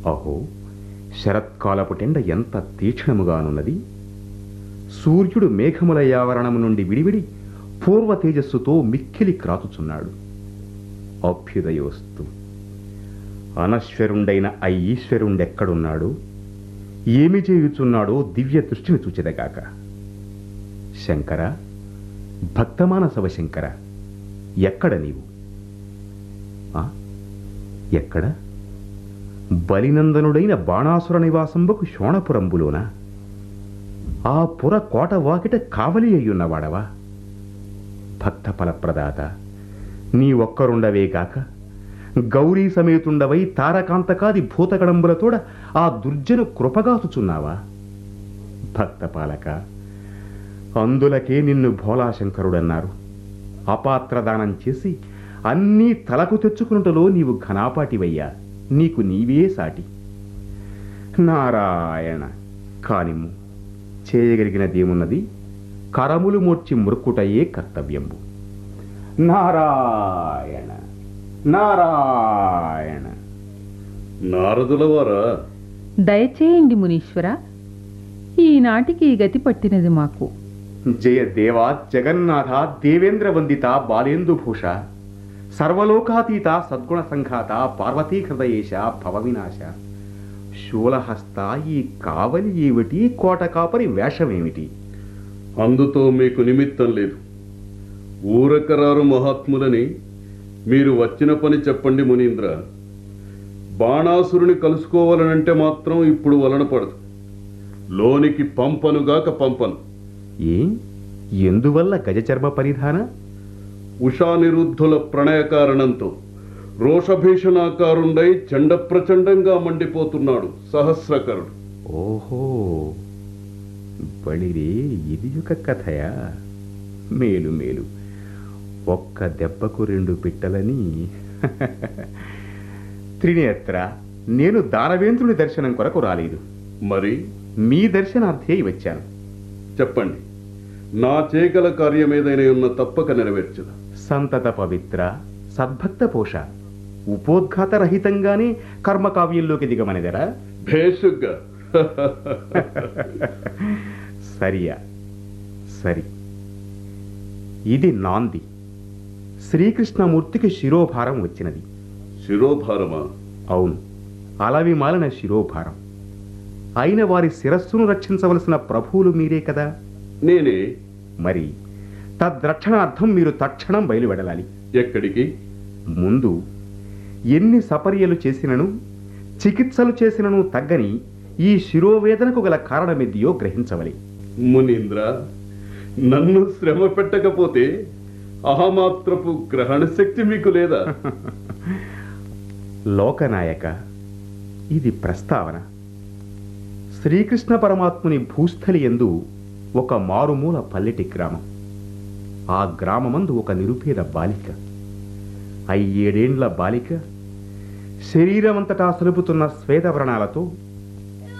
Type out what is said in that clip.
అహో శరత్కాలపు టెండ ఎంత తీక్షణముగానున్నది సూర్యుడు మేఘముల యావరణము నుండి విడివిడి పూర్వ తేజస్సుతో మిక్కిలి క్రాతుచున్నాడు అభ్యుదయోస్తు అనశ్వరుండైన ఆ ఈశ్వరుండెక్కడున్నాడు ఏమి చేయుచున్నాడో దివ్య దృష్టిని చూచెదగాక శంకర భక్తమానసవ శంకర ఎక్కడ నీవు ఆ? ఎక్కడ బలినందనుడైన బాణాసుర నివాసంబకు శోణపురంబులోనా ఆ పుర కోట వాకిట కావలి అయ్యున్నవాడవా భక్త ఫలప్రదాత నీ ఒక్కరుండవే గాక గౌరీ సమేతుండవై తారకాంతకాది భూతగణంబులతోడ ఆ దుర్జను కృపగాచుచున్నావా భక్తపాలక అందులకే నిన్ను భోలాశంకరుడన్నారు అపాత్రదానం చేసి అన్నీ తలకు తెచ్చుకున్నటలో నీవు ఘనాపాటివయ్యా నీకు నీవే సాటి నారాయణ కానిమ్ము చేయగలిగినదేమున్నది కరములు మోర్చి మురుక్కుటయే కర్తవ్యంబు నారాయణ నారాయణ నారదుల వారా దయచేయండి మునీశ్వర ఈనాటికి ఈ గతి పట్టినది మాకు జయ దేవా జగన్నాథ దేవేంద్ర వందిత బాలేందుభూష సర్వలోకాతీత సద్గుణ సంఘాత పార్వతీ హృదయేశ భవవినాశ శూలహస్త ఈ కావలి ఏమిటి కోట కాపరి వేషమేమిటి అందుతో మీకు నిమిత్తం లేదు ఊరకరారు మహాత్ములని మీరు వచ్చిన పని చెప్పండి మునీంద్ర బాణాసురుని కలుసుకోవాలనంటే మాత్రం ఇప్పుడు వలన పడదు లోనికి పంపనుగాక పంపను ఏ ఎందువల్ల గజచర్మ పరిధాన ఉషానిరుద్ధుల ప్రణయ కారణంతో రోషభీషణాకారుండై చండ ప్రచండంగా మండిపోతున్నాడు సహస్రకరుడు ఓహో బళిరే ఇది ఒక కథయా మేలు మేలు ఒక్క దెబ్బకు రెండు పిట్టలని త్రినేత్ర నేను దానవేంద్రుని దర్శనం కొరకు రాలేదు మరి మీ దర్శనార్థే వచ్చాను చెప్పండి నా చేయగల కార్యం ఏదైనా ఉన్న తప్పక నెరవేర్చుదా సంతత పవిత్ర సద్భక్త పోష ఉపోద్ఘాత రహితంగానే కర్మకావ్యంలోకి దిగమనిదరా భేషుగ్గా సరియా సరి ఇది నాంది శ్రీకృష్ణమూర్తికి శిరోభారం వచ్చినది శిరోభారమా అవును అలవి మాలిన శిరోభారం అయిన వారి శిరస్సును రక్షించవలసిన ప్రభువులు మీరే కదా నేనే మరి తద్రక్షణార్థం మీరు తక్షణం బయలువెడలాలి ఎక్కడికి ముందు ఎన్ని సపర్యలు చేసినను చికిత్సలు చేసినను తగ్గని ఈ శిరోవేదనకు గల కారణమెద్దియో గ్రహించవలి మునీంద్ర నన్ను శ్రమ పెట్టకపోతే అహమాత్రపు గ్రహణ శక్తి మీకు లేదా లోకనాయక ఇది ప్రస్తావన శ్రీకృష్ణ పరమాత్ముని భూస్థలి ఎందు ఒక మారుమూల పల్లెటి గ్రామం ఆ గ్రామమందు ఒక నిరుపేద బాలిక అయ్యేడేండ్ల బాలిక శరీరమంతటా సలుపుతున్న శ్వేతవ్రణాలతో